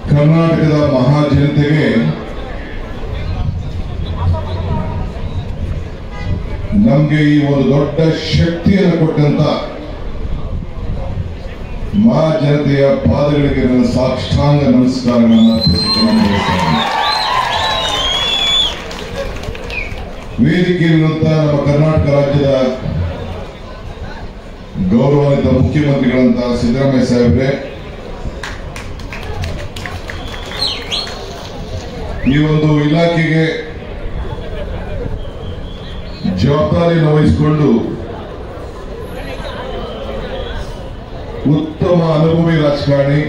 ಕರ್ನಾಟಕದ ಮಹಾಜನತೆಗೆ ನಮಗೆ ಈ ಒಂದು ದೊಡ್ಡ ಶಕ್ತಿಯನ್ನು ಕೊಟ್ಟಂತ ಮಹಾಜನತೆಯ ಪಾದಗಳಿಗೆ ನನ್ನ ಸಾಷ್ಟಾಂಗ ನಮಸ್ಕಾರಗಳನ್ನು ಅರ್ಪಿಸುತ್ತೇನೆ. ವೇದಿಕೆಯಲ್ಲಿರುವಂತ ನಮ್ಮ ಕರ್ನಾಟಕ ರಾಜ್ಯದ ಗೌರವಾನ್ವಿತ ಮುಖ್ಯಮಂತ್ರಿಗಳಂತ ಸಿದ್ದರಾಮಯ್ಯ ಸಾಹೇಬ್ರೆ ಈ ಒಂದು ಇಲಾಖೆಗೆ ಜವಾಬ್ದಾರಿಯನ್ನು ವಹಿಸಿಕೊಂಡು ಉತ್ತಮ ಅನುಭವಿ ರಾಜಕಾರಣಿ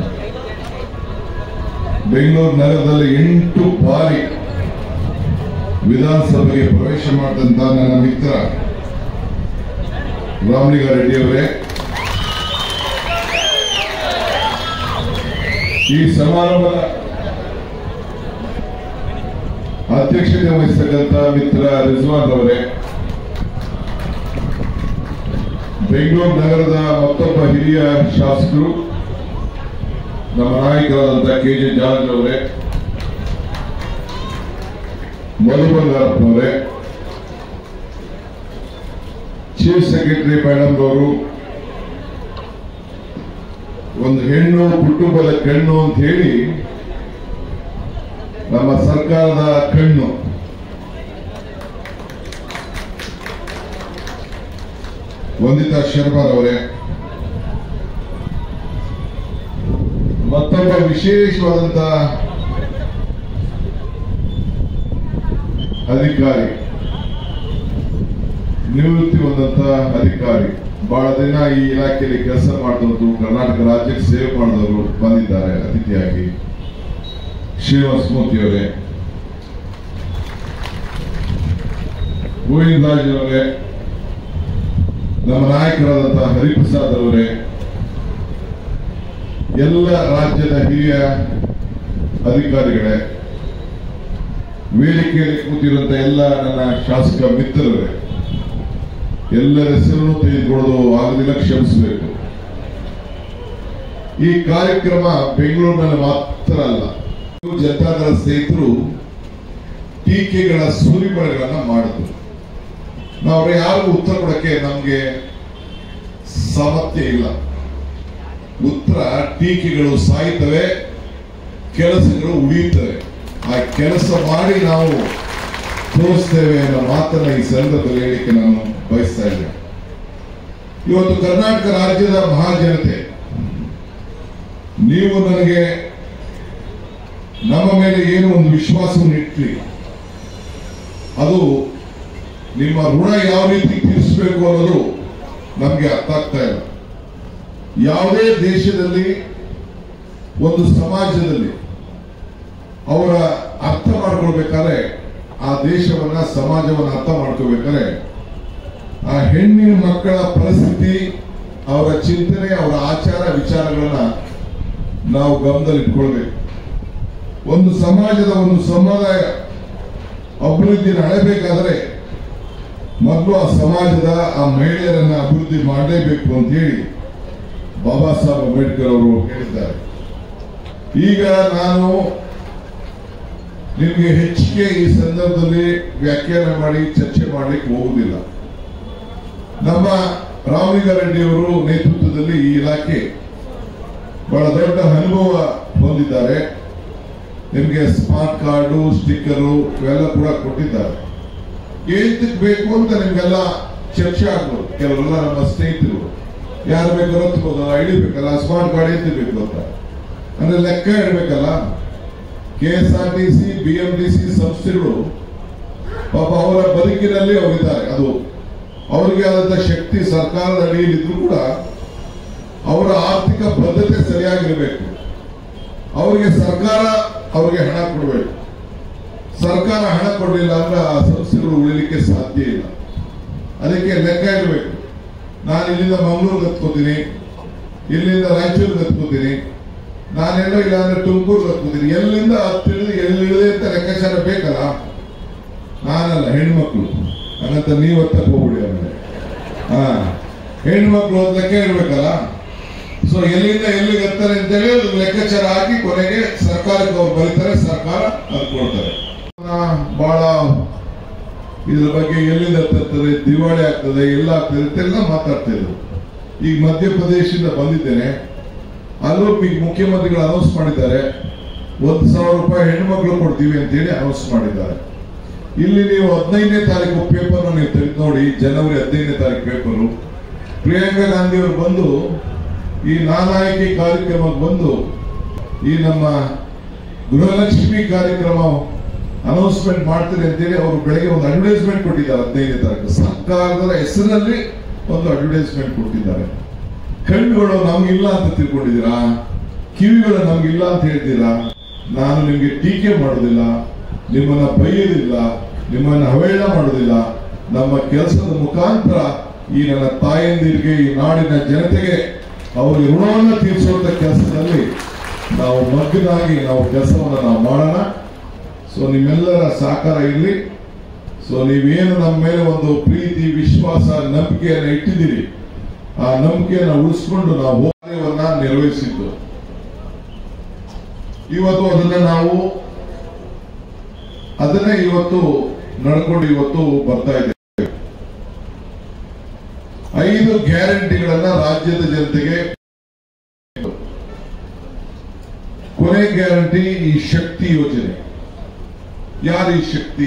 ಬೆಂಗಳೂರು ನಗರದಲ್ಲಿ ಎಂಟು ಬಾರಿ ವಿಧಾನಸಭೆಗೆ ಪ್ರವೇಶ ಮಾಡಿದಂತ ನನ್ನ ಮಿತ್ರ ರಾಮಲಿಂಗಾರೆಡ್ಡಿ ಅವರೇ ಈ ಸಮಾರಂಭದ ಅಧ್ಯಕ್ಷತೆ ವಹಿಸತಕ್ಕಂಥ ಮಿತ್ರ ರಿಜ್ವಾನ್ ಅವರೇ ಬೆಂಗಳೂರು ನಗರದ ಮತ್ತೊಬ್ಬ ಹಿರಿಯ ಶಾಸಕರು ನಮ್ಮ ನಾಯಕರಾದಂತಹ ಕೆ ಜೆ ಜಾರ್ಜ್ ಅವರೇ ಮಧು ಬಂಗಾರಪ್ಪನವರೇ ಚೀಫ್ ಸೆಕ್ರೆಟರಿ ಮೇಡಮ್ ಅವರು ಒಂದು ಹೆಣ್ಣು ಕುಟುಂಬದ ಕಣ್ಣು ಅಂತ ಹೇಳಿ ನಮ್ಮ ಸರ್ಕಾರದ ಕಣ್ಣು ವಂದಿತಾ ಶರ್ಮಾ ಅವರೇ ಮತ್ತೊಬ್ಬ ವಿಶೇಷವಾದಂತ ಅಧಿಕಾರಿ ನಿವೃತ್ತಿ ಹೊಂದಂತ ಅಧಿಕಾರಿ ಬಹಳ ದಿನ ಈ ಇಲಾಖೆಯಲ್ಲಿ ಕೆಲಸ ಮಾಡಿದವರು ಕರ್ನಾಟಕ ರಾಜ್ಯಕ್ಕೆ ಸೇವೆ ಮಾಡಿದವರು ಬಂದಿದ್ದಾರೆ ಅತಿಥಿಯಾಗಿ ಶ್ರೀನಿವಾಸ ಮೂರ್ತಿ ಅವರೇ ಗೋವಿಂದ ರಾಜ್ ಅವರೇ ನಮ್ಮ ನಾಯಕರಾದಂತಹ ಹರಿಪ್ರಸಾದ್ ಅವರೇ ಎಲ್ಲ ರಾಜ್ಯದ ಹಿರಿಯ ಅಧಿಕಾರಿಗಳೇ ವೇದಿಕೆಯಲ್ಲಿ ಕೂತಿರುವಂತ ಎಲ್ಲ ನನ್ನ ಶಾಸಕ ಮಿತ್ರರೇ ಎಲ್ಲರ ಹೆಸರನ್ನು ತೆಗೆದುಕೊಳ್ಳೋದು ಆಗದಿಲ್ಲ ಕ್ಷಮಿಸಬೇಕು ಈ ಕಾರ್ಯಕ್ರಮ ಬೆಂಗಳೂರಿನಲ್ಲಿ ಮಾತ್ರ ಅಲ್ಲ ಜನತಾದಳ ಸ್ನೇಹಿತರು ಟೀಕೆಗಳ ಸುರಿಮಳೆಗಳನ್ನ ಮಾಡಿದ್ರು ನಾವು ಯಾರಿಗೂ ಉತ್ತರ ಕೊಡಕ್ಕೆ ನಮ್ಗೆ ಸಾಮರ್ಥ್ಯ ಇಲ್ಲ ಉತ್ತರ ಟೀಕೆಗಳು ಸಾಯ್ತವೆ ಕೆಲಸಗಳು ಉಳಿಯುತ್ತವೆ ಆ ಕೆಲಸ ಮಾಡಿ ನಾವು ತೋರಿಸ್ತೇವೆ ಅನ್ನೋ ಮಾತನ್ನ ಈ ಸಂದರ್ಭದಲ್ಲಿ ಹೇಳಿಕ್ಕೆ ನಾನು ಬಯಸ್ತಾ ಇದ್ದೇನೆ ಇವತ್ತು ಕರ್ನಾಟಕ ರಾಜ್ಯದ ಮಹಾಜನತೆ ನೀವು ನನಗೆ ನಮ್ಮ ಮೇಲೆ ಏನು ಒಂದು ವಿಶ್ವಾಸವನ್ನು ಇಟ್ರಿ ಅದು ನಿಮ್ಮ ಋಣ ಯಾವ ರೀತಿ ತೀರಿಸಬೇಕು ಅನ್ನೋದು ನಮಗೆ ಅರ್ಥ ಆಗ್ತಾ ಇಲ್ಲ ಯಾವುದೇ ದೇಶದಲ್ಲಿ ಒಂದು ಸಮಾಜದಲ್ಲಿ ಅವರ ಅರ್ಥ ಮಾಡ್ಕೊಳ್ಬೇಕಾದ್ರೆ ಆ ದೇಶವನ್ನ ಸಮಾಜವನ್ನ ಅರ್ಥ ಮಾಡ್ಕೋಬೇಕಾದ್ರೆ ಆ ಹೆಣ್ಣಿನ ಮಕ್ಕಳ ಪರಿಸ್ಥಿತಿ ಅವರ ಚಿಂತನೆ ಅವರ ಆಚಾರ ವಿಚಾರಗಳನ್ನ ನಾವು ಗಮನದಲ್ಲಿ ಇಟ್ಕೊಳ್ಬೇಕು ಒಂದು ಸಮಾಜದ ಒಂದು ಸಮುದಾಯ ಅಭಿವೃದ್ಧಿಯನ್ನು ಅಳೆಬೇಕಾದ್ರೆ ಮೊದಲು ಆ ಸಮಾಜದ ಆ ಮಹಿಳೆಯರನ್ನ ಅಭಿವೃದ್ಧಿ ಮಾಡಲೇಬೇಕು ಅಂತ ಹೇಳಿ ಬಾಬಾ ಸಾಹೇಬ್ ಅಂಬೇಡ್ಕರ್ ಅವರು ಹೇಳಿದ್ದಾರೆ ಈಗ ನಾನು ನಿಮಗೆ ಹೆಚ್ಚಿಗೆ ಈ ಸಂದರ್ಭದಲ್ಲಿ ವ್ಯಾಖ್ಯಾನ ಮಾಡಿ ಚರ್ಚೆ ಮಾಡಲಿಕ್ಕೆ ಹೋಗುವುದಿಲ್ಲ ನಮ್ಮ ರಾಮಲಿಂಗಾರೆಡ್ಡಿ ಅವರು ನೇತೃತ್ವದಲ್ಲಿ ಈ ಇಲಾಖೆ ಬಹಳ ದೊಡ್ಡ ಅನುಭವ ಹೊಂದಿದ್ದಾರೆ ನಿಮಗೆ ಸ್ಮಾರ್ಟ್ ಕಾರ್ಡು ಸ್ಟಿಕ್ಕರು ಇವೆಲ್ಲ ಕೂಡ ಕೊಟ್ಟಿದ್ದಾರೆ ಏಂತಕ್ಕೆ ಬೇಕು ಅಂತ ನಿಮ್ಗೆಲ್ಲ ಚರ್ಚೆ ಆಗ್ಬೋದು ಕೆಲವರೆಲ್ಲ ನಮ್ಮ ಸ್ನೇಹಿತರು ಯಾರು ಬೇಕಾದ್ರೂ ಹತ್ಬೋದು ಐಡಿ ಬೇಕಲ್ಲ ಸ್ಮಾರ್ಟ್ ಕಾರ್ಡ್ ಎಂತ ಬೇಕು ಅಂತ ಅಂದ್ರೆ ಲೆಕ್ಕ ಇಡಬೇಕಲ್ಲ K S R T C B M T C ಸಂಸ್ಥೆಗಳು ಪಾಪ ಅವರ ಬದುಕಿನಲ್ಲಿ ಅವರಿದ್ದಾರೆ ಅದು ಅವರಿಗೆ ಆದಂತ ಶಕ್ತಿ ಸರ್ಕಾರದ ಅಡಿಯಲ್ಲಿ ಇದ್ರೂ ಕೂಡ ಅವರ ಆರ್ಥಿಕ ಬದ್ಧತೆ ಸರಿಯಾಗಿರಬೇಕು ಅವರಿಗೆ ಸರ್ಕಾರ ಅವರಿಗೆ ಹಣ ಕೊಡಬೇಕು ಸರ್ಕಾರ ಹಣ ಕೊಡಲಿಲ್ಲ ಅಂದ್ರೆ ಆ ಸಂಸ್ಥೆಗಳು ಉಳಿಲಿಕ್ಕೆ ಸಾಧ್ಯ ಇಲ್ಲ ಅದಕ್ಕೆ ಲೆಕ್ಕ ಇರಬೇಕು ನಾನು ಇಲ್ಲಿಂದ ಮಂಗಳೂರು ಹತ್ಕೋತೀನಿ ಇಲ್ಲಿಂದ ರಾಯಚೂರು ಹತ್ಕೋತೀನಿ ನಾನೆಲ್ಲೋ ಇಲ್ಲ ಅಂದ್ರೆ ತುಮಕೂರು ಹತ್ಕೋತೀನಿ ಎಲ್ಲಿಂದ ಹತ್ತಿಳಿದು ಎಲ್ಲಿಳಿದೆ ಅಂತ ಲೆಕ್ಕಾಚಾರ ಬೇಕಲ್ಲ ನಾನಲ್ಲ ಹೆಣ್ಮಕ್ಳು ಹಂಗಂತ ನೀವು ಹತ್ತಕ್ಕೆ ಹೋಗ್ಬಿಡಿ ಆಮೇಲೆ ಹಾ ಹೆಣ್ಮಕ್ಳು ಅಂತ ಲೆಕ್ಕ ಇರ್ಬೇಕಲ್ಲ ಸೊ ಎಲ್ಲಿಂದ ಎಲ್ಲಿಗೆ ಹತ್ತಾರೆ ಅಂತೇಳಿ ಅದು ಲೆಕ್ಕಾಚಾರ ಹಾಕಿ ಕೊನೆಗೆ ಸರ್ಕಾರಕ್ಕೆ ಅವ್ರು ಬರೀತಾರೆ ಸರ್ಕಾರ ಅದು ಕೊಡ್ತಾರೆ ಆ, ಬಹಳ ಇದ್ರ ಬಗ್ಗೆ ಎಲ್ಲಿಂದ ತರ್ತಾರೆ ದಿವಾಳಿ ಆಗ್ತದೆ ಎಲ್ಲ ಆಗ್ತದೆ ಅಂತೆಲ್ಲ ಮಾತಾಡ್ತಾ ಇದ್ರು ಈಗ ಮಧ್ಯಪ್ರದೇಶದಿಂದ ಬಂದಿದ್ದೇನೆ ಅಲ್ಲೂ ಈಗ ಮುಖ್ಯಮಂತ್ರಿಗಳು ಅನೌನ್ಸ್ ಮಾಡಿದ್ದಾರೆ ಒಂದು ಸಾವಿರ ರೂಪಾಯಿ ಹೆಣ್ಮಕ್ಳು ಕೊಡ್ತೀವಿ ಅಂತೇಳಿ ಅನೌನ್ಸ್ ಮಾಡಿದ್ದಾರೆ ಇಲ್ಲಿ ನೀವು ಹದಿನೈದನೇ ತಾರೀಕು ಪೇಪರ್ ನೀವು ತೆಗೆದು ನೋಡಿ ಜನವರಿ ಹದಿನೈದನೇ ತಾರೀಕು ಪೇಪರು ಪ್ರಿಯಾಂಕಾ ಗಾಂಧಿ ಅವರು ಬಂದು ಈ ನಾನಾಯಕಿ ಕಾರ್ಯಕ್ರಮಕ್ಕೆ ಬಂದು ಈ ನಮ್ಮ ಗೃಹಲಕ್ಷ್ಮಿ ಕಾರ್ಯಕ್ರಮ ಅನೌನ್ಸ್ಮೆಂಟ್ ಮಾಡ್ತೀರಿ ಅಂತೇಳಿ ಅವರು ಬೆಳಗ್ಗೆ ಒಂದು ಅಡ್ವರ್ಟೈಸ್ಮೆಂಟ್ ಕೊಟ್ಟಿದ್ದಾರೆ ಹದಿನೈದನೇ ತಾರೀಕು ಸರ್ಕಾರದ ಹೆಸರಿನಲ್ಲಿ ಒಂದು ಅಡ್ವರ್ಟೈಸ್ಮೆಂಟ್ ಕೊಟ್ಟಿದ್ದಾರೆ ಕಣ್ಣುಗಳು ನಮ್ಗಿಲ್ಲ ಅಂತ ತಿಳ್ಕೊಂಡಿದ್ದೀರಾ ಕಿವಿಗಳು ನಮ್ಗಿಲ್ಲ ಅಂತ ಹೇಳ್ತೀರಾ ನಾನು ನಿಮ್ಗೆ ಟೀಕೆ ಮಾಡೋದಿಲ್ಲ ನಿಮ್ಮನ್ನ ಬೈಯೋದಿಲ್ಲ ನಿಮ್ಮನ್ನ ಅವೇಳ ಮಾಡೋದಿಲ್ಲ ನಮ್ಮ ಕೆಲಸದ ಮುಖಾಂತರ ಈ ನನ್ನ ತಾಯಂದಿರಿಗೆ ಈ ನಾಡಿನ ಜನತೆಗೆ ಅವರಿಗೆ ಋಣವನ್ನು ತೀರಿಸುವಂತ ಕೆಲಸದಲ್ಲಿ ನಾವು ಮಗ್ಗನಾಗಿ ನಾವು ಕೆಲಸವನ್ನು ನಾವು ಮಾಡೋಣ ಸೊ ನಿಮ್ಮೆಲ್ಲರ ಸಹಕಾರ ಇರಲಿ ಸೊ ನೀವೇನು ನಮ್ಮ ಮೇಲೆ ಒಂದು ಪ್ರೀತಿ ವಿಶ್ವಾಸ ನಂಬಿಕೆಯನ್ನು ಇಟ್ಟಿದ್ದೀರಿ ಆ ನಂಬಿಕೆಯನ್ನು ಉಳಿಸ್ಕೊಂಡು ನಾವು ಕಾರ್ಯವನ್ನ ನಿರ್ವಹಿಸಿದ್ದು ಇವತ್ತು ಅದನ್ನ ನಾವು ಅದನ್ನೇ ಇವತ್ತು ನಡ್ಕೊಂಡು ಇವತ್ತು ಬರ್ತಾ ಇದ್ದೇವೆ ಐದು ಗ್ಯಾರಂಟಿಗಳನ್ನ ರಾಜ್ಯದ ಜನತೆಗೆ ಕೊನೆ ಗ್ಯಾರಂಟಿ ಈ ಶಕ್ತಿ ಯೋಜನೆ ಯಾರು ಈ ಶಕ್ತಿ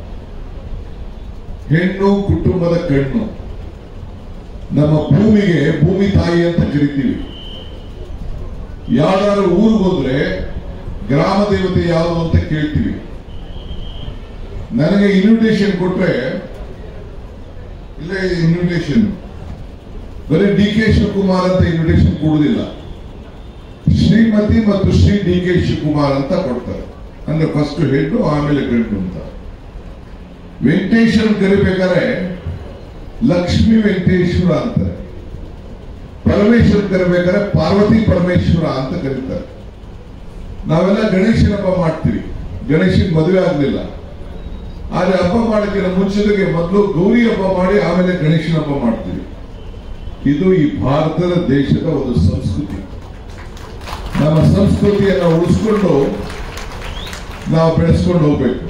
ಹೆಣ್ಣು ಕುಟುಂಬದ ಕಣ್ಣು ನಮ್ಮ ಭೂಮಿಗೆ ಭೂಮಿ ತಾಯಿ ಅಂತ ಕರಿತೀವಿ ಯಾವ್ದಾದ್ರು ಊರಿಗೆ ಹೋದ್ರೆ ಗ್ರಾಮ ದೇವತೆ ಯಾವುದು ಅಂತ ಕೇಳ್ತೀವಿ ನನಗೆ ಇನ್ವಿಟೇಷನ್ ಕೊಟ್ರೆ ಇಲ್ಲ ಇನ್ವಿಟೇಷನ್ ಬರೀ ಡಿ ಕೆ ಶಿವಕುಮಾರ್ ಅಂತ ಇನ್ವಿಟೇಷನ್ ಕೊಡುವುದಿಲ್ಲ ಶ್ರೀಮತಿ ಮತ್ತು ಶ್ರೀ ಡಿ ಕೆ ಶಿವಕುಮಾರ್ ಅಂತ ಕೊಡ್ತಾರೆ ಅಂದ್ರೆ ಫಸ್ಟ್ ಹೆಣ್ಣು ಆಮೇಲೆ ಗಂಡು ಅಂತ ವೆಂಕಟೇಶ್ವರ ಕರಿಬೇಕಾದ್ರೆ ಲಕ್ಷ್ಮೀ ವೆಂಕಟೇಶ್ವರ ಅಂತಾರೆ ಪರಮೇಶ್ವರ ಕರಿಬೇಕಾದ್ರೆ ಪಾರ್ವತಿ ಪರಮೇಶ್ವರ ಅಂತ ಕರೀತಾರೆ ನಾವೆಲ್ಲ ಗಣೇಶನ ಹಬ್ಬ ಮಾಡ್ತೀವಿ ಗಣೇಶನ್ ಮದುವೆ ಆಗ್ಲಿಲ್ಲ ಆದ್ರೆ ಹಬ್ಬ ಮಾಡೋಕ್ಕಿಂತ ಮುಂಚಿತಕ್ಕೆ ಮೊದಲು ಗೌರಿ ಹಬ್ಬ ಮಾಡಿ ಆಮೇಲೆ ಗಣೇಶನ ಹಬ್ಬ ಮಾಡ್ತೀವಿ ಇದು ಈ ಭಾರತದ ದೇಶದ ಒಂದು ಸಂಸ್ಕೃತಿ ನಮ್ಮ ಸಂಸ್ಕೃತಿಯನ್ನು ಉಳಿಸ್ಕೊಂಡು ನಾವು ಬೆಳೆಸ್ಕೊಂಡು ಹೋಗ್ಬೇಕು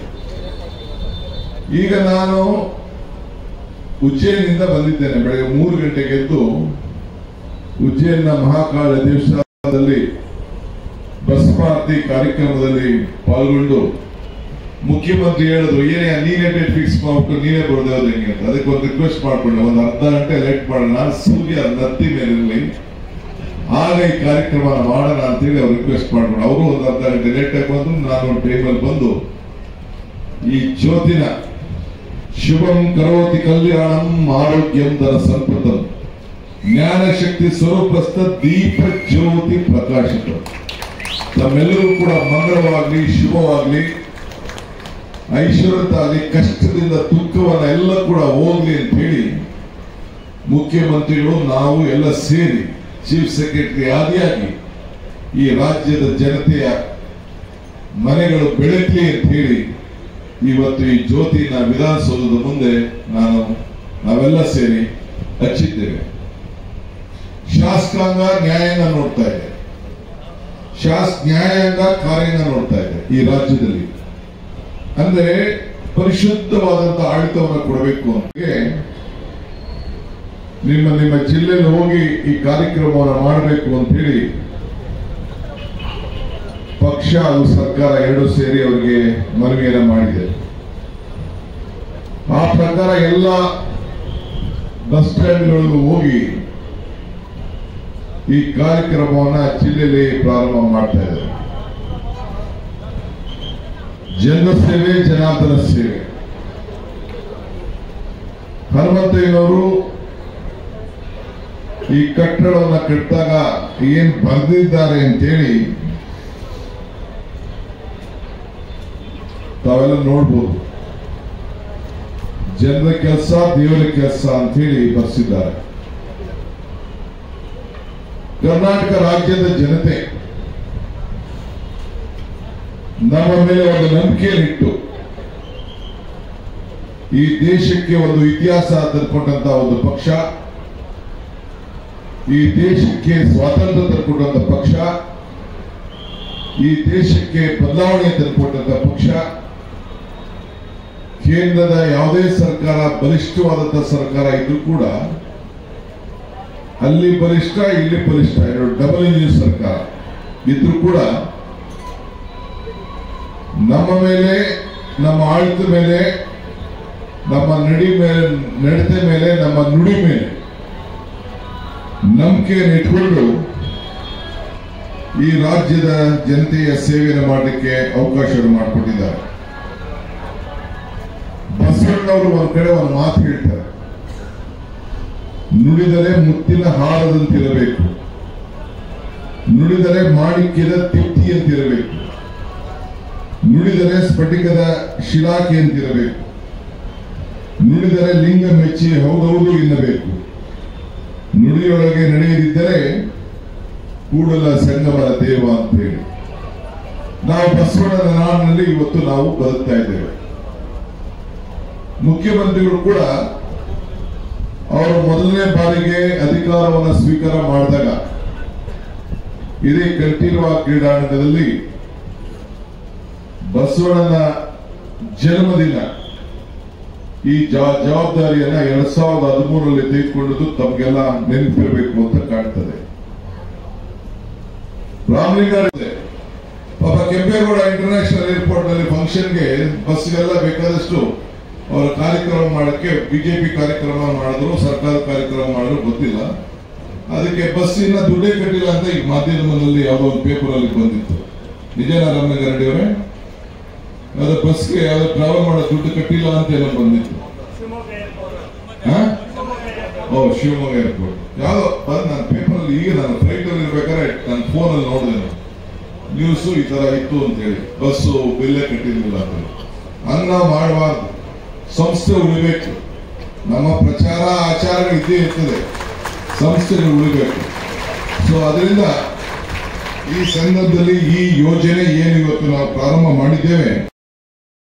ಈಗ ನಾನು ಉಜ್ಜಯಿನಿಂದ ಬಂದಿದ್ದೇನೆ ಬೆಳಗ್ಗೆ ಮೂರು ಗಂಟೆಗೆ ಎದ್ದು ಉಜ್ಜಯಿನ ಮಹಾಕಾಳ ದೇವಸ್ಥಾನದಲ್ಲಿ ಬಸಪಾರ್ತಿ ಕಾರ್ಯಕ್ರಮದಲ್ಲಿ ಪಾಲ್ಗೊಂಡು ಮುಖ್ಯಮಂತ್ರಿ ಹೇಳಿದ್ರು ಏನೇ ನೀನೇ ಡೇಟ್ ಫಿಕ್ಸ್ ಮಾಡ್ಬಿಟ್ಟು ನೀನೇ ಬರ್ದೇ ಹೋದ್ರೆ ಹೆಂಗೆ ಅಂತ ಅದಕ್ಕೆ ಒಂದು ರಿಕ್ವೆಸ್ಟ್ ಮಾಡ್ಕೊಂಡೆ ಒಂದು ಅರ್ಧ ಗಂಟೆ ಲೇಟ್ ಮಾಡೋಣ ಸೂರ್ಯ ನತ್ತಿ ಮೇಲೆ ಇರಲಿ ಆಗ ಈ ಕಾರ್ಯಕ್ರಮ ಮಾಡೋಣ ಅಂತೇಳಿ ಅವ್ರು ರಿಕ್ವೆಸ್ಟ್ ಮಾಡ್ಕೊಂಡು ಅವರು ಒಂದು ಅರ್ಧ ಗಂಟೆ ಲೇಟ್ ಆಗಿ ಬಂದು ನಾನು ಒಂದು ಟೈಮಲ್ಲಿ ಬಂದು ಈ ಜ್ಯೋತಿನ ಶುಭಂ ಕರೋತಿ ಕಲ್ಯಾಣಂ ಆರೋಗ್ಯಂ ಧನ ಸಂಪದಂ ಜ್ಞಾನ ಶಕ್ತಿ ಸ್ವರೂಪಸ್ಥ ದೀಪ ಜ್ಯೋತಿ ಪ್ರಕಾಶಿತ ತಮ್ಮೆಲ್ಲರೂ ಕೂಡ ಮಂಗಳವಾಗ್ಲಿ ಶುಭವಾಗ್ಲಿ ಐಶ್ವರ್ಯತಾಗಲಿ ಕಷ್ಟದಿಂದ ದುಃಖವನ್ನ ಎಲ್ಲ ಕೂಡ ಹೋಗ್ಲಿ ಅಂತ ಹೇಳಿ ಮುಖ್ಯಮಂತ್ರಿಗಳು ನಾವು ಎಲ್ಲ ಸೇರಿ ಚೀಫ್ ಸೆಕ್ರೆಟರಿ ಆದಿಯಾಗಿ ಈ ರಾಜ್ಯದ ಜನತೆಯ ಮನೆಗಳು ಬೆಳಕಲಿ ಅಂತ ಹೇಳಿ ಇವತ್ತು ಈ ಜ್ಯೋತಿನ ವಿಧಾನಸೌಧದ ಮುಂದೆ ನಾನು ನಾವೆಲ್ಲ ಸೇರಿ ಹಚ್ಚಿದ್ದೇವೆ ಶಾಸಕಾಂಗ ನ್ಯಾಯಾಂಗ ನೋಡ್ತಾ ಇದೆ ಶಾಸ್ ನ್ಯಾಯಾಂಗ ಕಾರ್ಯಾಂಗ ನೋಡ್ತಾ ಇದೆ ಈ ರಾಜ್ಯದಲ್ಲಿ ಅಂದ್ರೆ ಪರಿಶುದ್ಧವಾದಂತ ಆಡಳಿತವನ್ನು ಕೊಡಬೇಕು ಅಂತ ನಿಮ್ಮ ನಿಮ್ಮ ಜಿಲ್ಲೆಯಲ್ಲಿ ಹೋಗಿ ಈ ಕಾರ್ಯಕ್ರಮವನ್ನು ಮಾಡಬೇಕು ಅಂತ ಹೇಳಿ ಪಕ್ಷ ಹಾಗೂ ಸರ್ಕಾರ ಎರಡು ಸೇರಿ ಅವರಿಗೆ ಮನವಿಯನ್ನು ಮಾಡಿದೆ ಆ ಪ್ರಕಾರ ಎಲ್ಲ ಬಸ್ ಸ್ಟ್ಯಾಂಡ್ಗಳಿಗೂ ಹೋಗಿ ಈ ಕಾರ್ಯಕ್ರಮವನ್ನ ಜಿಲ್ಲೆಯಲ್ಲಿ ಪ್ರಾರಂಭ ಮಾಡ್ತಾ ಇದ್ದಾರೆ ಜನ ಸೇವೆ ಜನಾರ್ದನ ಸೇವೆ ಹನುಮಂತಯ್ಯನವರು ಈ ಕಟ್ಟಡವನ್ನು ಕಟ್ಟಿದಾಗ ಏನ್ ಬರೆದಿದ್ದಾರೆ ಅಂತೇಳಿ ತಾವೆಲ್ಲ ನೋಡ್ಬೋದು ಜನರ ಕೆಲಸ ದೇವರ ಕೆಲಸ ಅಂತ ಹೇಳಿ ಬರ್ಸಿದ್ದಾರೆ ಕರ್ನಾಟಕ ರಾಜ್ಯದ ಜನತೆ ನಮ್ಮ ಮೇಲೆ ಒಂದು ನಂಬಿಕೆಯನ್ನಿಟ್ಟು ಈ ದೇಶಕ್ಕೆ ಒಂದು ಇತಿಹಾಸ ತಂದುಕೊಂಡಂತ ಒಂದು ಪಕ್ಷ ಈ ದೇಶಕ್ಕೆ ಸ್ವಾತಂತ್ರ್ಯ ತಂದುಕೊಟ್ಟಂತ ಪಕ್ಷ ಈ ದೇಶಕ್ಕೆ ಬದಲಾವಣೆ ತಂದುಕೊಟ್ಟಂತ ಪಕ್ಷ ಕೇಂದ್ರದ ಯಾವುದೇ ಸರ್ಕಾರ ಬಲಿಷ್ಠವಾದಂತಹ ಸರ್ಕಾರ ಇದ್ರೂ ಕೂಡ ಅಲ್ಲಿ ಬಲಿಷ್ಠ ಇಲ್ಲಿ ಬಲಿಷ್ಠ ಎರಡು ಡಬಲ್ ಇಂಜಿನ್ ಸರ್ಕಾರ ಇದ್ರೂ ಕೂಡ ನಮ್ಮ ಮೇಲೆ ನಮ್ಮ ಆಡಳಿತ ಮೇಲೆ ನಮ್ಮ ನಡಿ ಮೇಲೆ ನಡತೆ ಮೇಲೆ ನಮ್ಮ ನುಡಿ ಮೇಲೆ ನಂಬಿಕೆಯನ್ನು ಇಟ್ಕೊಂಡು ಈ ರಾಜ್ಯದ ಜನತೆಯ ಸೇವೆಯನ್ನು ಮಾಡಲಿಕ್ಕೆ ಅವಕಾಶವನ್ನು ಮಾಡಿಕೊಟ್ಟಿದ್ದಾರೆ ಬಸವಣ್ಣವರು ಒಂದ್ ಕಡೆ ಒಂದು ಮಾತು ಹೇಳ್ತಾರೆ ನುಡಿದರೆ ಮುತ್ತಿನ ಹಾರದಂತಿರಬೇಕು ನುಡಿದರೆ ಮಾಣಿಕ್ಯದ ತಿಪ್ತಿ ಅಂತಿರಬೇಕು ನುಡಿದರೆ ಸ್ಫಟಿಕದ ಶಿಲಾಖೆ ಅಂತಿರಬೇಕು ನುಡಿದರೆ ಲಿಂಗ ಮೆಚ್ಚಿ ಹೌದೌದು ಎನ್ನಬೇಕು ನುಡಿಯೊಳಗೆ ನಡೆಯದಿದ್ದರೆ ಕೂಡಲ ಸಂಗಮದ ದೇವ ಅಂತ ಹೇಳಿ ನಾವು ಬಸವಣ್ಣನ ನಾಡಿನಲ್ಲಿ ಇವತ್ತು ನಾವು ಬದುಕ್ತಾ ಇದ್ದೇವೆ ಮುಖ್ಯಮಂತ್ರಿಗಳು ಕೂಡ ಅವರು ಮೊದಲನೇ ಬಾರಿಗೆ ಅಧಿಕಾರವನ್ನು ಸ್ವೀಕಾರ ಮಾಡಿದಾಗ ಇದೇ ಕಂಠೀರವ ಕ್ರೀಡಾಂಗಣದಲ್ಲಿ ಬಸವಣ್ಣನ ಜನ್ಮದಿನ ಈ ಜಾ- ಜವಾಬ್ದಾರಿಯನ್ನ ಎರಡ್ ಸಾವಿರದ ಹದಿಮೂರರಲ್ಲಿ ತೆಗೆದುಕೊಂಡದ್ದು ತಮಗೆಲ್ಲ ನೆನಪಿರಬೇಕು ಅಂತ ಕಾಣ್ತದೆ ರಾಮಲಿಂಗಾರೆಡ್ಡಿ ಪಾಪ ಕೆಂಪೇಗೌಡ ಇಂಟರ್ನ್ಯಾಷನಲ್ ಏರ್ಪೋರ್ಟ್ ನಲ್ಲಿ ಫಂಕ್ಷನ್ಗೆ ಬಸ್ಗೆಲ್ಲ ಬೇಕಾದಷ್ಟು ಅವರ ಕಾರ್ಯಕ್ರಮ ಮಾಡಕ್ಕೆ ಬಿಜೆಪಿ ಕಾರ್ಯಕ್ರಮ ಮಾಡಿದ್ರು ಸರ್ಕಾರ ಕಾರ್ಯಕ್ರಮ ಮಾಡಿದ್ರು ಗೊತ್ತಿಲ್ಲ ಅದಕ್ಕೆ ಬಸ್ಸಿನ ದುಡ್ಡೇ ಕಟ್ಟಿಲ್ಲ ಅಂತ ಈಗ ಮಾಧ್ಯಮದಲ್ಲಿ ಯಾವುದೋ ಒಂದು ಪೇಪರ್ ಅಲ್ಲಿ ಬಂದಿತ್ತು ನಿಜನಾ ರಾಮಲಿಂಗಾರೆಡ್ಡಿ ಅವರೇ ಯಾವ್ದೋ ಬಸ್ಗೆ ಯಾವ್ದೋ ಟ್ರಾವೆಲ್ ಮಾಡೋ ದುಡ್ಡು ಕಟ್ಟಿಲ್ಲ ಅಂತ ಏನೋ ಬಂದಿತ್ತು ಹಾ? ಓ ಶಿವಮೊಗ್ಗ ಏರ್ಪೋರ್ಟ್ ಯಾವ್ದೋ ಬಂದ್ ನನ್ನ ಪೇಪರ್ ಅಲ್ಲಿ ಈಗ ನಾನು ಫ್ಲೈಟ್ ಅಲ್ಲಿ ಇರ್ಬೇಕಾದ್ರೆ ನನ್ನ ಫೋನ್ ಅಲ್ಲಿ ನೋಡಿದೆ ನಾನು ನ್ಯೂಸ್ ಈ ತರ ಇತ್ತು ಅಂತ ಹೇಳಿ ಬಸ್ಸು ಬಿಲ್ಲೇ ಕಟ್ಟಿರ್ಲಿಲ್ಲ ಅಂತ ಹೇಳಿ. ಹಂಗ್ ನಾವು ಮಾಡಬಾರ್ದು ಸಂಸ್ಥೆ ಉಳಿಬೇಕು ನಮ್ಮ ಪ್ರಚಾರ ಆಚಾರಗಳು ಇದ್ದೇ ಇರ್ತದೆ ಸಂಸ್ಥೆಗಳು ಉಳಿಬೇಕು ಸೊ ಅದರಿಂದ ಈ ಸಂದರ್ಭದಲ್ಲಿ ಈ ಯೋಜನೆ ಏನು ಇವತ್ತು ನಾವು ಪ್ರಾರಂಭ ಮಾಡಿದ್ದೇವೆ